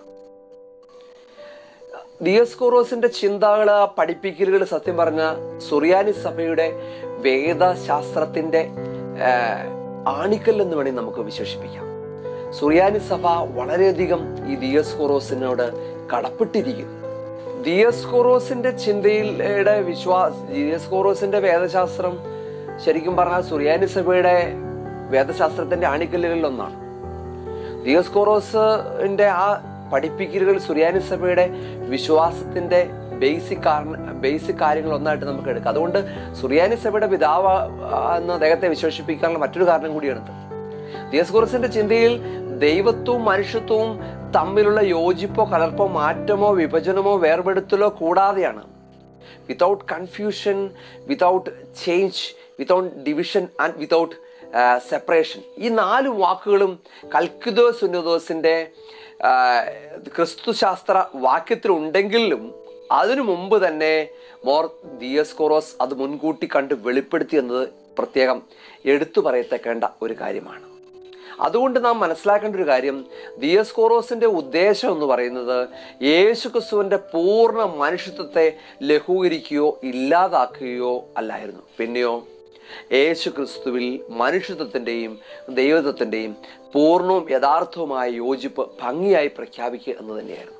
ദിയസ്കോറോസിന്റെ ചിന്തകള് പഠിപ്പിക്കലുകൾ സത്യം പറഞ്ഞ സുറിയാനി സഭയുടെ വേദശാസ്ത്രത്തിന്റെ ആ, ആണിക്കൽ എന്ന് വേണമെങ്കിൽ നമുക്ക് വിശേഷിപ്പിക്കാം സുറിയാനി സഭ വളരെയധികം ഈ ദിയസ്കോറോസിനോട് കടപ്പെട്ടിരിക്കുന്നു ദിയസ്കോറോസിന്റെ ചിന്തയിലെ വിശ്വാസ ദിയസ്കോറോസിന്റെ വേദശാസ്ത്രം ശരിക്കും പറഞ്ഞാൽ സുറിയാനി സഭയുടെ വേദശാസ്ത്രത്തിന്റെ ആണിക്കല്ലുകളിൽ ഒന്നാണ് ദിയസ്കോറോസിന്റെ ആ പഠിപ്പിക്കലുകൾ സുറിയാനി സഭയുടെ വിശ്വാസത്തിന്റെ ബേസിക് കാരണ ബേസിക് കാര്യങ്ങൾ ഒന്നായിട്ട് നമുക്ക് എടുക്കാം അതുകൊണ്ട് സുറിയാനി സഭയുടെ പിതാവ് ആ, എന്ന് അദ്ദേഹത്തെ വിശേഷിപ്പിക്കാനുള്ള മറ്റൊരു കാരണം കൂടിയാണിത് ദിയസ്കോറസിന്റെ ചിന്തയിൽ ദൈവത്വവും മനുഷ്യത്വവും തമ്മിലുള്ള യോജിപ്പോ കലർപ്പോ മാറ്റമോ വിഭജനമോ വേർപെടുത്തലോ കൂടാതെയാണ് without confusion without change without division and without separation ഈ നാല് വാക്കുകളും കൽക്കുദോ സുന്നദോസിന്റെ ക്രിസ്തുശാസ്ത്ര വാക്യത്തിലുണ്ടെങ്കിലും അതിനു മുമ്പ് തന്നെ മോർ ദിയസ്കോറോസ് അത് മുൻകൂട്ടി കണ്ട് വെളിപ്പെടുത്തി എന്നത് പ്രത്യേകം എടുത്തു പറയത്തക്കേണ്ട ഒരു കാര്യമാണ് അതുകൊണ്ട് നാം മനസ്സിലാക്കേണ്ട ഒരു കാര്യം ദിയസ്കോറോസിന്റെ ഉദ്ദേശം എന്ന് പറയുന്നത് യേശു ക്രിസ്തുവിന്റെ പൂർണ്ണ മനുഷ്യത്വത്തെ ലഘൂകരിക്കുകയോ ഇല്ലാതാക്കുകയോ അല്ലായിരുന്നു പിന്നെയോ യേശു ക്രിസ്തുവിൽ മനുഷ്യത്വത്തിന്റെയും ദൈവത്വത്തിന്റെയും പൂർണ്ണവും യഥാർത്ഥവുമായ യോജിപ്പ് ഭംഗിയായി പ്രഖ്യാപിക്കുക എന്ന് തന്നെയായിരുന്നു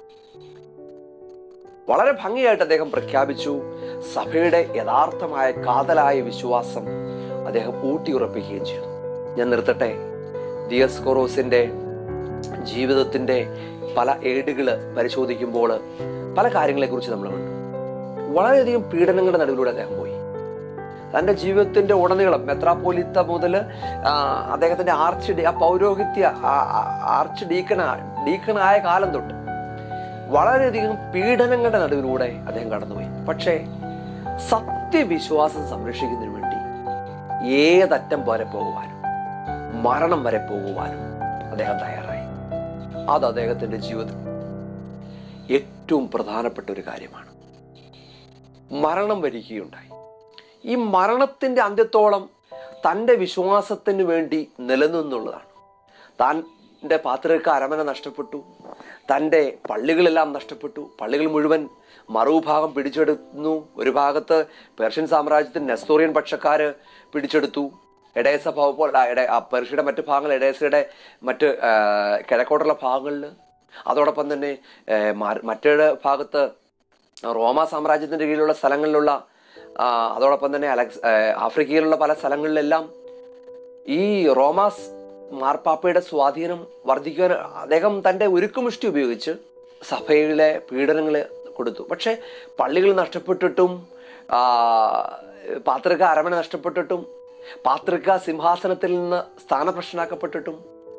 വളരെ ഭംഗിയായിട്ട് അദ്ദേഹം പ്രഖ്യാപിച്ചു സഭയുടെ യഥാർത്ഥമായ കാതലായ വിശ്വാസം അദ്ദേഹം ഊട്ടിയുറപ്പിക്കുകയും ചെയ്തു ഞാൻ നിർത്തട്ടെ ദിയസ്കോറോസിന്റെ ജീവിതത്തിന്റെ പല ഏടുകള് പരിശോധിക്കുമ്പോൾ പല കാര്യങ്ങളെക്കുറിച്ച് നമ്മൾ കണ്ടു വളരെയധികം പീഡനങ്ങളുടെ നടുവിലൂടെ അദ്ദേഹം പോയി തന്റെ ജീവിതത്തിന്റെ ഉടനീളം മെത്രാപ്പോലിത്ത മുതൽ അദ്ദേഹത്തിന്റെ ആർച്ച് ഡി- ആ പൗരോഹിത്യ ആ- ആ- ആർച്ച് ഡീക്കണ ഡീക്കണായ കാലം തൊട്ട് വളരെയധികം പീഡനങ്ങളുടെ നടുവിലൂടെ അദ്ദേഹം കടന്നുപോയി പക്ഷേ സത്യവിശ്വാസം സംരക്ഷിക്കുന്നതിന് വേണ്ടി ഏതറ്റം വരെ പോകുവാനും മരണം വരെ പോകുവാനും അദ്ദേഹം തയ്യാറായി അത് അദ്ദേഹത്തിന്റെ ജീവിതത്തിൽ ഏറ്റവും പ്രധാനപ്പെട്ട ഒരു കാര്യമാണ് മരണം വരികയുണ്ടായി ഈ മരണത്തിന്റെ അന്ത്യത്തോളം തൻ്റെ വിശ്വാസത്തിന് വേണ്ടി നിലനിന്നുള്ളതാണ് തൻ്റെ പാത്രക്ക് അരമന നഷ്ടപ്പെട്ടു തൻ്റെ പള്ളികളെല്ലാം നഷ്ടപ്പെട്ടു പള്ളികൾ മുഴുവൻ മറുഭാഗം പിടിച്ചെടുക്കുന്നു ഒരു ഭാഗത്ത് പേർഷ്യൻ സാമ്രാജ്യത്തിന് നെസ്തോറിയൻ പക്ഷക്കാര് പിടിച്ചെടുത്തു എഡേസ പോലെ ആ, എഡേ- ആ പേർഷ്യയുടെ മറ്റു ഭാഗങ്ങൾ എഡേസയുടെ മറ്റ് ആ, കിഴക്കോട്ടുള്ള ഭാഗങ്ങളിൽ അതോടൊപ്പം തന്നെ ഏ, മ- മറ്റൊരു ഭാഗത്ത് റോമ സാമ്രാജ്യത്തിന്റെ കീഴിലുള്ള സ്ഥലങ്ങളിലുള്ള ആ, അതോടൊപ്പം തന്നെ അലക്സ് ഏ, ആഫ്രിക്കയിലുള്ള പല സ്ഥലങ്ങളിലെല്ലാം ഈ റോമാസ് മാർപ്പാപ്പയുടെ സ്വാധീനം വർദ്ധിക്കുവാൻ അദ്ദേഹം തൻ്റെ ഉരുക്കുമുഷ്ടി ഉപയോഗിച്ച് സഭയിലെ പീഡനങ്ങൾ കൊടുത്തു പക്ഷെ പള്ളികൾ നഷ്ടപ്പെട്ടിട്ടും ആ, പാത്രിക അരമന നഷ്ടപ്പെട്ടിട്ടും പാത്രിക സിംഹാസനത്തിൽ നിന്ന് സ്ഥാനഭ്രഷ്ടനാക്കപ്പെട്ടിട്ടും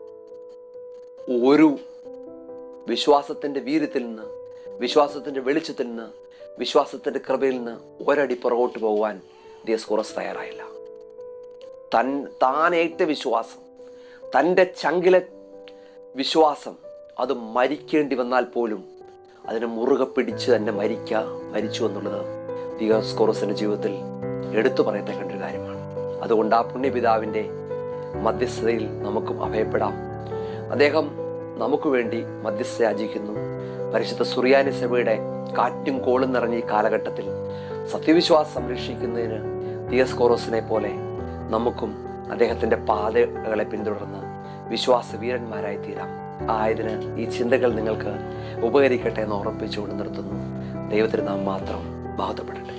ഒരു വിശ്വാസത്തിന്റെ വീര്യത്തിൽ നിന്ന് വിശ്വാസത്തിന്റെ വെളിച്ചത്തിൽ നിന്ന് വിശ്വാസത്തിന്റെ കൃപയിൽ നിന്ന് ഒരടി പുറകോട്ട് പോകുവാൻ ദിയസ്കോറസ് തയ്യാറായില്ല തൻ താൻ ഏറ്റ വിശ്വാസം തൻ്റെ ചങ്കിലെ വിശ്വാസം അത് മരിക്കേണ്ടി വന്നാൽ പോലും അതിനെ മുറുകെ പിടിച്ച് തന്നെ മരിക്ക മരിച്ചു എന്നുള്ളത് ദിയോസ്കോറസിന്റെ ജീവിതത്തിൽ എടുത്തു പറയത്തക്ക ഒരു കാര്യമാണ് അതുകൊണ്ട് ആ പുണ്യപിതാവിൻ്റെ മധ്യസ്ഥതയിൽ നമുക്കും അഭയപ്പെടാം അദ്ദേഹം നമുക്ക് വേണ്ടി മധ്യസ്ഥ യാചിക്കുന്നു പരിശുദ്ധ സുറിയാനി സഭയുടെ കാറ്റും കോളും നിറഞ്ഞ ഈ കാലഘട്ടത്തിൽ സത്യവിശ്വാസം സംരക്ഷിക്കുന്നതിന് ദിയസ്കോറോസിനെ പോലെ നമുക്കും അദ്ദേഹത്തിന്റെ പാതകളെ പിന്തുടർന്ന് വിശ്വാസ വീരന്മാരായി തീരാം ആയതിന് ഈ ചിന്തകൾ നിങ്ങൾക്ക് ഉപകരിക്കട്ടെ എന്ന് ഓർമ്മിപ്പിച്ചുകൊണ്ട് നിർത്തുന്നു ദൈവത്തിന് നാം മാത്രം ബാധപ്പെടട്ടെ